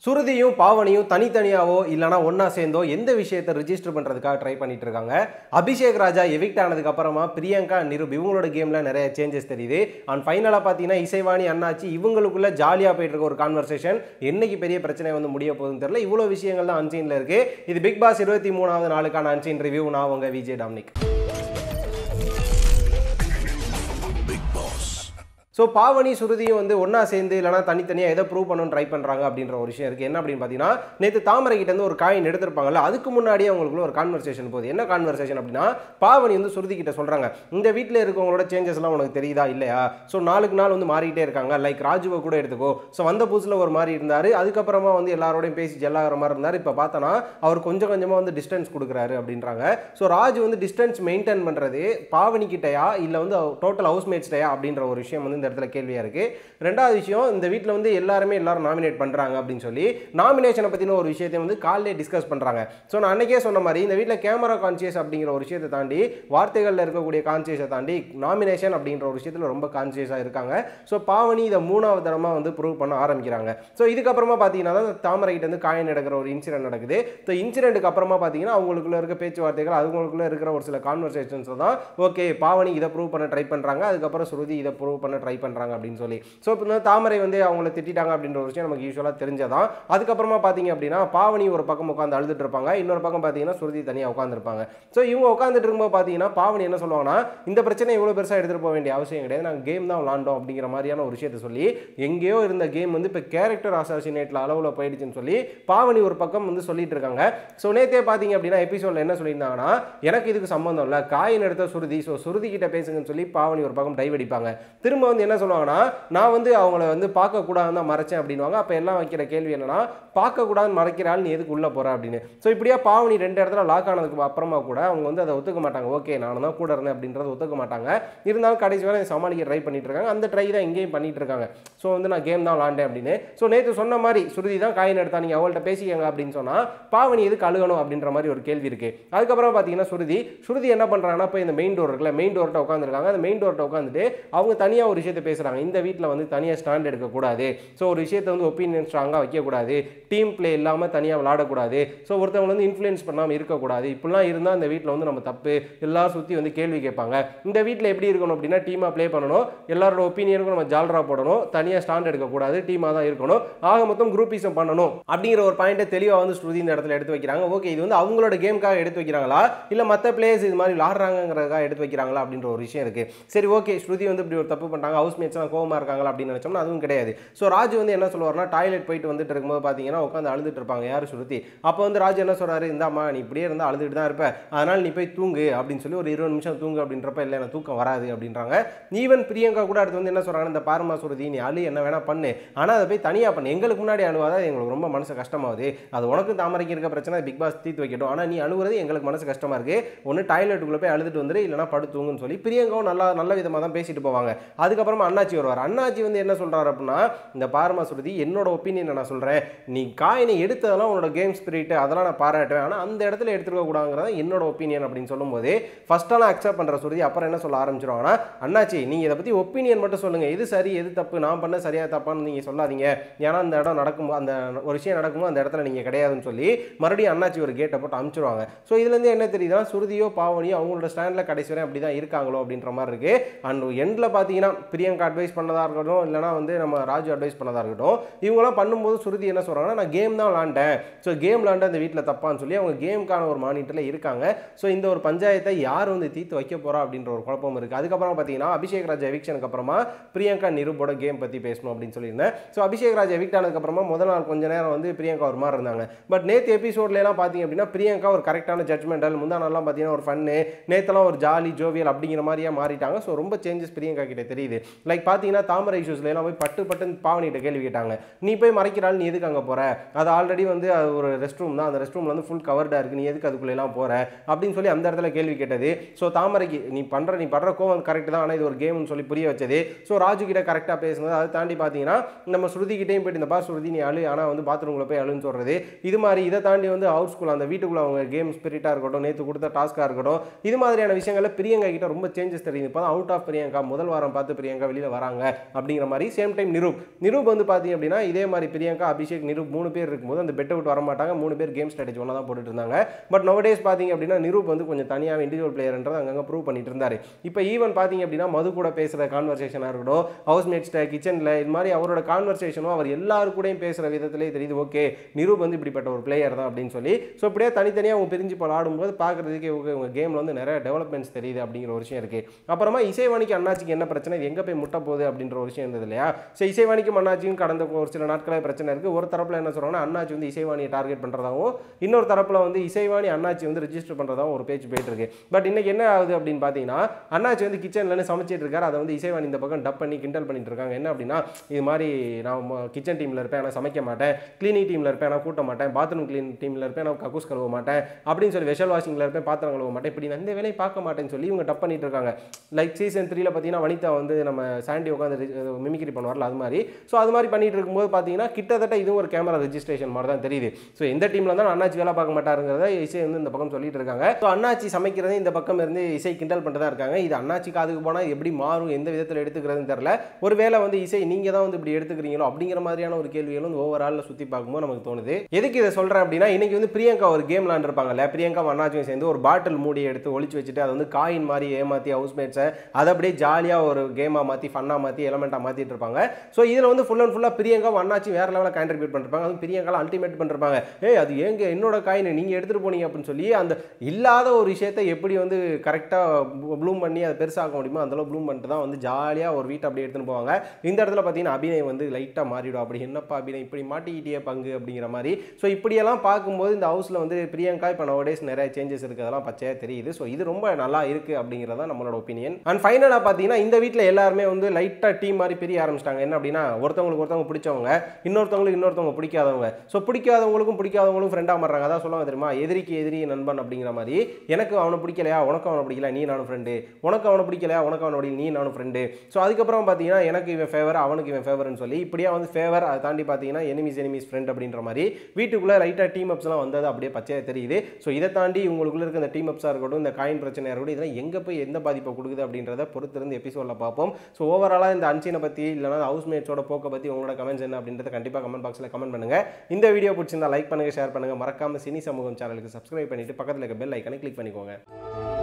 சுருதியும் பாவனியும் தனித்தனியாவோ இல்லைனா ஒன்றா சேர்ந்தோ எந்த விஷயத்தை ரிஜிஸ்டர் பண்ணுறதுக்காக ட்ரை பண்ணிட்டு இருக்காங்க அபிஷேக் ராஜா எவிக்ட் ஆனதுக்கு அப்புறமா பிரியங்கா நிருப் இவங்களோட கேமில் நிறைய சேஞ்சஸ் தெரியுது அண்ட் ஃபைனலாக பார்த்தீங்கன்னா இசைவாணி அண்ணாச்சி இவங்களுக்குள்ள ஜாலியாக போயிட்டு இருக்க ஒரு கான்வர்சேஷன் என்னைக்கு பெரிய பிரச்சனை வந்து முடிய போகுதுன்னு தெரியல இவ்வளோ விஷயங்கள் தான் அன்சீனில் இருக்கு இது பிக் பாஸ் இருபத்தி மூணாவது நாளுக்கான அன்சீன் ரிவ்யூ நான் உங்க விஜய் டாமினிக் ஸோ பாவனி சுருதியும் வந்து ஒன்றா சேர்ந்து இல்லைனா தனித்தனியாக எதை ப்ரூவ் பண்ணணும்னு ட்ரை பண்ணுறாங்க அப்படின்ற ஒரு விஷயம் இருக்குது என்ன அப்படின்னு பார்த்தீங்கன்னா நேற்று தாமரை கிட்ட இருந்து ஒரு காயின் எடுத்திருப்பாங்கல்ல அதுக்கு முன்னாடியே அவங்களுக்குள்ள ஒரு கான்வர்சேஷன் போகுது என்ன கான்வர்சேஷன் அப்படின்னா பாவனி வந்து சுருதி கிட்ட சொல்கிறாங்க இந்த வீட்டில் இருக்கவங்களோட சேஞ்சஸ்லாம் உனக்கு தெரியுதா இல்லையா ஸோ நாளுக்கு நாள் வந்து மாறிக்கிட்டே இருக்காங்க லைக் ராஜுவை கூட எடுத்துக்கோ ஸோ வந்த புதுசில் ஒரு மாதிரி இருந்தார் அதுக்கப்புறமா வந்து எல்லாரோடையும் பேசி ஜெல்லாகிற மாதிரி இருந்தார் இப்போ பார்த்தோன்னா அவர் கொஞ்சம் கொஞ்சமாக வந்து டிஸ்டன்ஸ் கொடுக்குறாரு அப்படின்றாங்க ஸோ ராஜு வந்து டிஸ்டன்ஸ் மெயின்டைன் பண்ணுறது பாவனி கிட்டயா இல்லை வந்து டோட்டல் ஹவுஸ்மேட்ஸ்டையா அப்படின்ற ஒரு விஷயம் வந்து இந்த இடத்துல கேள்வியாக இருக்குது ரெண்டாவது விஷயம் இந்த வீட்டில் வந்து எல்லாருமே எல்லாரும் நாமினேட் பண்ணுறாங்க அப்படின்னு சொல்லி நாமினேஷனை பற்றின ஒரு விஷயத்தை வந்து காலையிலே டிஸ்கஸ் பண்ணுறாங்க ஸோ நான் அன்றைக்கே சொன்ன மாதிரி இந்த வீட்டில் கேமரா கான்சியஸ் அப்படிங்கிற ஒரு விஷயத்தை தாண்டி வார்த்தைகளில் இருக்கக்கூடிய கான்சியஸை தாண்டி நாமினேஷன் அப்படின்ற ஒரு விஷயத்தில் ரொம்ப கான்சியஸாக இருக்காங்க ஸோ பாவனி இதை மூணாவது தரமாக வந்து ப்ரூவ் பண்ண ஆரம்பிக்கிறாங்க ஸோ இதுக்கப்புறமா பார்த்தீங்கன்னா தான் தாமரை கிட்ட இருந்து காயின் எடுக்கிற ஒரு இன்சிடென்ட் நடக்குது ஸோ இன்சிடென்ட்டுக்கு அப்புறமா பார்த்தீங்கன்னா அவங்களுக்குள்ள இருக்க பேச்சுவார்த்தைகள் அவங்களுக்குள்ள இருக்கிற ஒரு சில கான்வர்சேஷன்ஸ் தான் ஓகே பாவனி இதை ப்ரூவ் பண்ண ட்ரை பண்ணுறாங்க அதுக்கப்புறம் ஸ்ருதி இதை ப்ரூவ் பண்ண ட்ரை பண்ணுறாங்க அப்படின்னு சொல்லி ஸோ இப்போ வந்து தாமரை வந்து அவங்கள திட்டிட்டாங்க அப்படின்ற ஒரு விஷயம் நமக்கு யூஸ்வலாக தெரிஞ்சதான் அதுக்கப்புறமா பார்த்தீங்க அப்படின்னா பாவனி ஒரு பக்கம் உட்காந்து அழுதுட்டு இருப்பாங்க இன்னொரு பக்கம் பார்த்தீங்கன்னா ஸ்ருதி தனியாக உட்காந்துருப்பாங்க ஸோ இவங்க உட்காந்துட்டு இருக்கும்போது பார்த்தீங்கன்னா பாவனி என்ன சொல்லுவாங்கன்னா இந்த பிரச்சனை இவ்வளோ பெருசாக எடுத்துகிட்டு போக வேண்டிய அவசியம் கிடையாது நாங்கள் கேம் தான் விளாண்டோம் அப்படிங்கிற மாதிரியான ஒரு விஷயத்தை சொல்லி எங்கேயோ இருந்த கேம் வந்து இப்போ கேரக்டர் அசாசினேட்டில் அளவில் போயிடுச்சுன்னு சொல்லி பாவனி ஒரு பக்கம் வந்து சொல்லிட்டு இருக்காங்க ஸோ நேத்தே பார்த்தீங்க அப்படின்னா எபிசோடில் என்ன சொல்லியிருந்தாங்கன்னா எனக்கு இதுக்கு சம்மந்தம் இல்லை காயின் எடுத்த சுருதி ஸோ சுருதி கிட்ட பேசுங்கன்னு சொல்லி பாவனி ஒரு பக்கம் டைவடிப்பாங்க திரும்ப வந்து என்ன சொல்லுவாங்கன்னா நான் வந்து அவங்கள வந்து பார்க்கக்கூடாதுன்னு தான் மறைச்சேன் அப்படின்வாங்க அப்போ எல்லாம் வைக்கிற கேள்வி என்னன்னா பார்க்கக்கூடாதுன்னு மறைக்கிறாள் நீ எதுக்கு உள்ளே போகிற அப்படின்னு ஸோ இப்படியா பாவனி ரெண்டு இடத்துல லாக் ஆனதுக்கு அப்புறமா கூட அவங்க வந்து அதை ஒத்துக்க மாட்டாங்க ஓகே நானும் தான் கூட இருந்தேன் அப்படின்றத ஒத்துக்க மாட்டாங்க இருந்தாலும் கடைசி வரை சமாளிக்க ட்ரை பண்ணிட்டு இருக்காங்க அந்த ட்ரை தான் இங்கேயும் பண்ணிட்டு இருக்காங்க ஸோ வந்து நான் கேம் தான் விளாண்டேன் அப்படின்னு ஸோ நேற்று சொன்ன மாதிரி சுருதி தான் காயின் எடுத்தா நீங்கள் அவங்கள்ட்ட பேசிக்கங்க அப்படின்னு சொன்னால் பாவனி எதுக்கு அழுகணும் அப்படின்ற மாதிரி ஒரு கேள்வி இருக்கு அதுக்கப்புறம் பார்த்தீங்கன்னா சுருதி சுருதி என்ன பண்ணுறாங்கன்னா இப்போ இந்த மெயின் டோர் இருக்குல்ல மெயின் டோர்கிட்ட உட்காந்துருக்காங்க அந்த மெயின் டோர்கிட்ட உட்காந்துட்டு அவங்க தனியாக ஒரு விஷயத்தை பேசுகிறாங்க இந்த வீட்டில் வந்து தனியாக ஸ்டாண்ட் எடுக்கக்கூடாது ஸோ ஒரு விஷயத்தை வந்து ஒப்பீனியன் ஸ்ட்ராங்காக வைக்கக்கூடாது டீம் ப்ளே இல்லாமல் தனியாக விளாடக்கூடாது ஸோ ஒருத்தவங்க வந்து இன்ஃப்ளூயன்ஸ் பண்ணாமல் இருக்கக்கூடாது இப்படிலாம் இருந்தால் இந்த வீட்டில் வந்து நம்ம தப்பு எல்லாரும் சுற்றி வந்து கேள்வி கேட்பாங்க இந்த வீட்டில் எப்படி இருக்கணும் அப்படின்னா டீமாக ப்ளே பண்ணணும் எல்லாரோட ஒப்பீனியனுக்கும் நம்ம ஜால்ரா போடணும் தனியாக ஸ்டாண்ட் எடுக்கக்கூடாது டீமாக தான் இருக்கணும் ஆக மொத்தம் குரூப்பிசம் பண்ணணும் அப்படிங்கிற ஒரு பாயிண்ட்டை தெளிவாக வந்து ஸ்ருதி இந்த இடத்துல எடுத்து வைக்கிறாங்க ஓகே இது வந்து அவங்களோட கேமுக்காக எடுத்து வைக்கிறாங்களா இல்லை மற்ற பிளேயர்ஸ் இது மாதிரி விளாட்றாங்கிறதுக்காக எடுத்து வைக்கிறாங்களா அப்படின்ற ஒரு விஷயம் இருக்குது சரி ஓகே ஸ்ருதி வந்து இப்படி ஒரு தப்பு பண்ணுறாங்க ஹவுஸ் மேட்ஸ்லாம் கோவமாக இருக்காங்களா அப்படின்னு நினச்சோம்னா அதுவும் கிடையாது ஸோ ராஜ் வந்து என்ன சொல்லுவார்னா டாய்லெட் போயிட்டு வந்துட்டு இருக்கும்போது பார்த்தீங்கன்னா உட்காந்து அழுதுட்டு இருப்பாங்க யார் ஸ்ருதி அப்போ வந்து ராஜ் என்ன சொல்றாரு இந்தாம்மா நீ இப்படியே இருந்தால் அழுதுட்டு தான் இருப்ப அதனால் நீ போய் தூங்கு அப்படின்னு சொல்லி ஒரு இருபது நிமிஷம் தூங்கு அப்படின்றப்ப இல்லை எனக்கு தூக்கம் வராது அப்படின்றாங்க ஈவன் பிரியங்கா கூட அடுத்து வந்து என்ன சொல்றாங்க இந்த பாருமா சுருதி நீ அழு என்ன வேணா பண்ணு ஆனால் அதை போய் தனியாக பண்ணு எங்களுக்கு முன்னாடி அழுவாதா எங்களுக்கு ரொம்ப மனசு கஷ்டமாகுது அது உனக்கு தாமரைக்கு இருக்க பிரச்சனை பிக் பாஸ் தீர்த்து வைக்கட்டும் ஆனால் நீ அழுகுறது எங்களுக்கு மனசு கஷ்டமா இருக்கு ஒன்று டாய்லெட்டுக்குள்ளே போய் அழுதுட்டு வந்துரு இல்லைனா படுத்துங்கன்னு சொல்லி பிரியங்காவும் நல்லா நல்ல விதமாக தான் பேசிட்டு போவாங்க அதுக்கப்புறமா அண்ணாச்சி வருவார் அண்ணாச்சி வந்து என்ன சொல்றாரு அப்படின்னா இந்த பாருமா சுருதி என்னோட ஒப்பீனியன் நான் சொல்கிறேன் நீ காயினை எடுத்ததெல்லாம் உன்னோட கேம் ஸ்பிரிட் அதெல்லாம் நான் பாராட்டுவேன் ஆனால் அந்த இடத்துல எடுத்துருக்க கூடாங்கிறத என்னோட ஒப்பீனியன் அப்படின்னு சொல்லும்போது ஃபஸ்ட்டெல்லாம் அக்செப்ட் பண்ணுற சுருதி அப்புறம் என்ன சொல்ல ஆரம்பிச்சிருவாங்கன்னா அண்ணாச்சி நீங்கள் இதை பற்றி ஒப்பீனியன் மட்டும் சொல்லுங்கள் எது சரி எது தப்பு நான் பண்ண சரியா தப்பான்னு நீங்கள் சொல்லாதீங்க ஏன்னா அந்த இடம் நடக்கும்போது அந்த ஒரு விஷயம் நடக்கும்போது அந்த இடத்துல நீங்கள் கிடையாதுன்னு சொல்லி மறுபடியும் அண்ணாச்சி ஒரு கேட்டை போட்டு அனுப்பிச்சிருவாங்க ஸோ இதுலேருந்து என்ன தெரியுதுன்னா சுருதியோ பாவனியோ அவங்களோட ஸ்டாண்டில் கடைசி வரை அப்படி தான் இருக்காங்களோ அப்படின்ற மாதிரி இருக்குது அண்ட் எண்டில் பார்த்தீங்கன்னா பிரியங்கா அட்வைஸ் பண்ணதாக இருக்கட்டும் இல்லைனா வந்து நம்ம ராஜு அட்வைஸ் பண்ணதாக இருக்கட்டும் இவங்களாம் பண்ணும்போது சுருதி என்ன சொல்கிறாங்கன்னா நான் கேம் தான் விளாண்டேன் ஸோ கேம் விளாண்ட அந்த வீட்டில் தப்பான்னு சொல்லி அவங்க கேமுக்கான ஒரு மானிட்டரில் இருக்காங்க ஸோ இந்த ஒரு பஞ்சாயத்தை யார் வந்து தீர்த்து வைக்க போகிறா அப்படின்ற ஒரு குழப்பம் இருக்குது அதுக்கப்புறம் பார்த்தீங்கன்னா அபிஷேக் ராஜ் எவிக்ஷனுக்கு அப்புறமா பிரியங்கா நிருபோட கேம் பற்றி பேசணும் அப்படின்னு சொல்லியிருந்தேன் ஸோ அபிஷேக் ராஜ் எவிக்ட் ஆனதுக்கப்புறமா முதல் நாள் கொஞ்ச நேரம் வந்து பிரியங்கா ஒரு மாதிரி இருந்தாங்க பட் நேற்று எபிசோட்லாம் பார்த்தீங்க அப்படின்னா பிரியங்கா ஒரு கரெக்டான ஜட்மெண்டல் முந்தா நாள்லாம் பார்த்தீங்கன்னா ஒரு ஃபன்னு நேத்தெல்லாம் ஒரு ஜாலி ஜோவியல் அப்படிங்கிற மாதிரியா மாறிட்டாங்க ஸோ ரொம்ப சேஞ்சஸ் பிரியங்கா கிட்ட தெரியுது லைக் பார்த்தீங்கன்னா தாமரை இஷ்யூஸ்லாம் போய் பட்டு பட்டுன்னு பாவனிகிட்ட கேள்வி கேட்டாங்க நீ போய் மறைக்கிறாள் நீ எதுக்கு அங்கே போகிற அது ஆல்ரெடி வந்து அது ஒரு ரெஸ்ட் ரூம் தான் அந்த ரெஸ்ட் ரூமில் வந்து ஃபுல் கவர்டாக இருக்குது நீ எதுக்கு அதுக்குள்ளெல்லாம் போகிற அப்படின்னு சொல்லி அந்த இடத்துல கேள்வி கேட்டது ஸோ தாமரைக்கு நீ பண்ணுற நீ படுற கோவம் கரெக்ட் தான் ஆனால் இது ஒரு கேம்னு சொல்லி புரிய வச்சது ஸோ ராஜு கிட்ட கரெக்டாக பேசுனது அதை தாண்டி பார்த்தீங்கன்னா நம்ம ஸ்ருதி கிட்டேயும் போயிட்டு இந்த பா ஸ்ருதி நீ அழு ஆனால் வந்து பாத்ரூமில் போய் அழுன்னு சொல்கிறது இது மாதிரி இதை தாண்டி வந்து ஹவுஸ் ஸ்கூல் அந்த வீட்டுக்குள்ள அவங்க கேம் ஸ்பிரிட்டாக இருக்கட்டும் நேற்று கொடுத்த டாஸ்க்காக இருக்கட்டும் இது மாதிரியான விஷயங்களில் பிரியங்கா கிட்ட ரொம்ப சேஞ்சஸ் தெரியுது இப்போ அவுட் ஆஃப் பிரியங்கா முதல் வாரம் பார்த்து பிரியங்கா பிரியங்கா வெளியில் வராங்க அப்படிங்கிற மாதிரி சேம் டைம் நிரூப் நிரூப் வந்து பார்த்தீங்க அப்படின்னா இதே மாதிரி பிரியங்கா அபிஷேக் நிரூப் மூணு பேர் இருக்கும்போது அந்த பெட்டை விட்டு வர மாட்டாங்க மூணு பேர் கேம் ஸ்ட்ராட்டஜி ஒன்றா தான் போட்டுட்டு இருந்தாங்க பட் நோடேஸ் பார்த்தீங்க அப்படின்னா நிரூப் வந்து கொஞ்சம் தனியாக இண்டிவிஜுவல் பிளேயர்ன்றது அங்கங்கே ப்ரூவ் பண்ணிட்டு இருந்தார் இப்போ ஈவன் பார்த்தீங்க அப்படின்னா மது கூட பேசுகிற கான்வர்சேஷனாக இருக்கட்டும் ஹவுஸ் மேட்ஸ்ட கிச்சனில் இது மாதிரி அவரோட கான்வர்சேஷனும் அவர் எல்லாரு கூடயும் பேசுகிற விதத்திலே தெரியுது ஓகே நிரூப் வந்து இப்படிப்பட்ட ஒரு பிளேயர் தான் அப்படின்னு சொல்லி ஸோ இப்படியே தனித்தனியாக அவங்க பிரிஞ்சு போல ஆடும்போது பார்க்குறதுக்கே இவங்க இவங்க கேமில் வந்து நிறைய டெவலப்மெண்ட்ஸ் தெரியுது அப்படிங்கிற ஒரு விஷயம் இருக்குது அப்புறமா இசைவாணிக்கு அண்ணாச்சிக்கு என்ன பிரச்சனை இது எங்கே போய் முட்ட போகுது அப்படின்ற ஒரு விஷயம் இருந்தது இல்லையா ஸோ இசைவாணிக்கும் அண்ணாச்சியும் கடந்த ஒரு சில நாட்களாக பிரச்சனை இருக்குது ஒரு தரப்பில் என்ன சொல்கிறாங்கன்னா அண்ணாச்சி வந்து இசைவாணியை டார்கெட் பண்ணுறதாகவும் இன்னொரு தரப்பில் வந்து இசைவாணி அண்ணாச்சி வந்து ரிஜிஸ்டர் பண்ணுறதாகவும் ஒரு பேச்சு போயிட்டு இருக்கு பட் இன்னைக்கு என்ன ஆகுது அப்படின்னு பார்த்தீங்கன்னா அண்ணாச்சி வந்து கிச்சன்லன்னு சமைச்சிட்டு இருக்காரு அதை வந்து இசைவாணி இந்த பக்கம் டப் பண்ணி கிண்டல் பண்ணிட்டு இருக்காங்க என்ன அப்படின்னா இது மாதிரி நான் கிச்சன் டீமில் இருப்பேன் ஆனால் சமைக்க மாட்டேன் கிளீனிங் டீமில் இருப்பேன் நான் கூட்ட மாட்டேன் பாத்ரூம் க்ளீன் டீமில் இருப்பேன் நான் கக்கூஸ் கழுவ மாட்டேன் அப்படின்னு சொல்லி வெஷல் வாஷிங்கில் இருப்பேன் பாத்திரம் கழுவ மாட்டேன் இப்படி நான் இந்த வேலையை பார்க்க மாட்டேன்னு சொல்லி இவங்க டப் பண்ணிட்டு இருக்காங்க லைக் சீசன் த்ரீல பார்த்தீங்கன்னா வனிதா வந்து நம்ம சாண்டி உட்காந்து மிமிக்ரி பண்ணுவார்ல அது மாதிரி ஸோ அது மாதிரி பண்ணிட்டு இருக்கும்போது பார்த்தீங்கன்னா கிட்டத்தட்ட இதுவும் ஒரு கேமரா ரெஜிஸ்ட்ரேஷன் மாதிரி தான் தெரியுது ஸோ எந்த டீமில் தான் அண்ணாச்சி வேலை பார்க்க மாட்டாருங்கிறத இசை வந்து இந்த பக்கம் சொல்லிட்டு இருக்காங்க ஸோ அண்ணாச்சி சமைக்கிறதே இந்த பக்கம் இருந்து இசை கிண்டல் பண்ணிட்டு தான் இருக்காங்க இது அண்ணாச்சி காதுக்கு போனால் எப்படி மாறும் எந்த விதத்தில் எடுத்துக்கிறதுன்னு தெரியல ஒருவேளை வந்து இசை நீங்கள் தான் வந்து இப்படி எடுத்துக்கிறீங்களோ அப்படிங்கிற மாதிரியான ஒரு கேள்விகளும் வந்து ஓவராலில் சுற்றி பார்க்கும்போது நமக்கு தோணுது எதுக்கு இதை சொல்கிறேன் அப்படின்னா இன்னைக்கு வந்து பிரியங்கா ஒரு கேம் விளாண்டுருப்பாங்கல்ல பிரியங்கா அண்ணாச்சியும் சேர்ந்து ஒரு பாட்டில் மூடி எடுத்து ஒளிச்சு வச்சுட்டு அதை வந்து காயின் மாதிரி ஏமாற்றி ஹவுஸ்மேட்ஸை அதை அப்படியே ஜாலியாக ஒரு கேமாக மாற்றி ஃபன்னாக மாற்றி எலமெண்ட்டாக மாற்றிட்டு இருப்பாங்க ஸோ இதில் வந்து ஃபுல் அண்ட் ஃபுல்லாக பிரியங்கா அண்ணாச்சி வேற லெவலில் கான்ட்ரிபியூட் பண்ணிருப்பாங்க அதுவும் பிரியங்கா அல்டிமேட் பண்ணிருப்பாங்க ஏய் அது ஏங்க என்னோட காயின் நீங்கள் எடுத்துகிட்டு போனீங்க அப்படின்னு சொல்லி அந்த இல்லாத ஒரு விஷயத்தை எப்படி வந்து கரெக்டாக ப்ளூம் பண்ணி அதை பெருசாக்க முடியுமோ அந்தளவு ப்ளூம் பண்ணிட்டு தான் வந்து ஜாலியாக ஒரு வீட்டை அப்படியே எடுத்துன்னு போவாங்க இந்த இடத்துல பார்த்தீங்கன்னா அபிநய் வந்து லைட்டாக மாறிடும் அப்படி என்னப்பா அபிநய் இப்படி மாட்டிக்கிட்டே பங்கு அப்படிங்கிற மாதிரி ஸோ இப்படியெல்லாம் பார்க்கும்போது இந்த ஹவுஸில் வந்து பிரியங்கா இப்போ நவடேஸ் நிறைய சேஞ்சஸ் இருக்கிறதெல்லாம் பச்சையாக தெரியுது ஸோ இது ரொம்ப நல்லா இருக்குது அப்படிங்கிறதா நம்மளோட ஒப்பீனியன் அண்ட் ஃபைனலாக பார்த்தீங்கன்னா இந்த வீட்டில் எல்லாருமே வந்து லைட்டாக டீம் மாதிரி பிரிய ஆரம்பிச்சிட்டாங்க என்ன அப்படின்னா ஒருத்தவங்களுக்கு ஒருத்தவங்க பிடிச்சவங்க இன்னொருத்தவங்களுக்கு இன்னொருத்தவங்க பிடிக்காதவங்க ஸோ பிடிக்காதவங்களுக்கும் பிடிக்காதவங்களும் ஃப்ரெண்டாக மாறுறாங்க அதான் சொல்லுவாங்க தெரியுமா எதிரிக்கு எதிரி நண்பன் அப்படிங்கிற மாதிரி எனக்கு அவனை பிடிக்கலையா உனக்கு அவனை பிடிக்கல நீ நானும் ஃப்ரெண்டு உனக்கு அவனை பிடிக்கலையா உனக்கு அவனை பிடிக்கல நீ நானும் ஃப்ரெண்டு ஸோ அதுக்கப்புறம் பார்த்தீங்கன்னா எனக்கு இவன் ஃபேவர் அவனுக்கு இவன் ஃபேவர்னு சொல்லி இப்படியா வந்து ஃபேவர் அதை தாண்டி பார்த்தீங்கன்னா எனிமிஸ் எனிமிஸ் ஃப்ரெண்ட் அப்படின்ற மாதிரி வீட்டுக்குள்ளே லைட்டாக டீம் அப்ஸ்லாம் வந்தது அப்படியே பச்சையாக தெரியுது ஸோ இதை தாண்டி உங்களுக்குள்ள இருக்க இந்த டீம் அப்ஸாக இருக்கட்டும் இந்த காயின் பிரச்சனையாக இருக்கட்டும் இதெல்லாம் எங்கே போய் எந்த பாதிப்பை கொடுக்குது அப்படின்றத பொறுத்திருந்து எபிசோடில் பார்ப்போம் ஸோ ஓவராலாக இந்த அன்சீனை பற்றி இல்லைனா ஹவுஸ் மேட்ஸோட போக்கை பற்றி உங்களோட கமெண்ட்ஸ் என்ன அப்படின்றத கண்டிப்பாக கமெண்ட் பாக்ஸில் கமெண்ட் பண்ணுங்க இந்த வீடியோ பிடிச்சிருந்தா லைக் பண்ணுங்க ஷேர் பண்ணுங்க மறக்காம சினி சமூகம் சேனலுக்கு சப்ஸ்கிரைப் பண்ணிட்டு பக்கத்தில் இருக்க பெல் ஐக்கனை கிளிக் பண்ணிக்கோங்க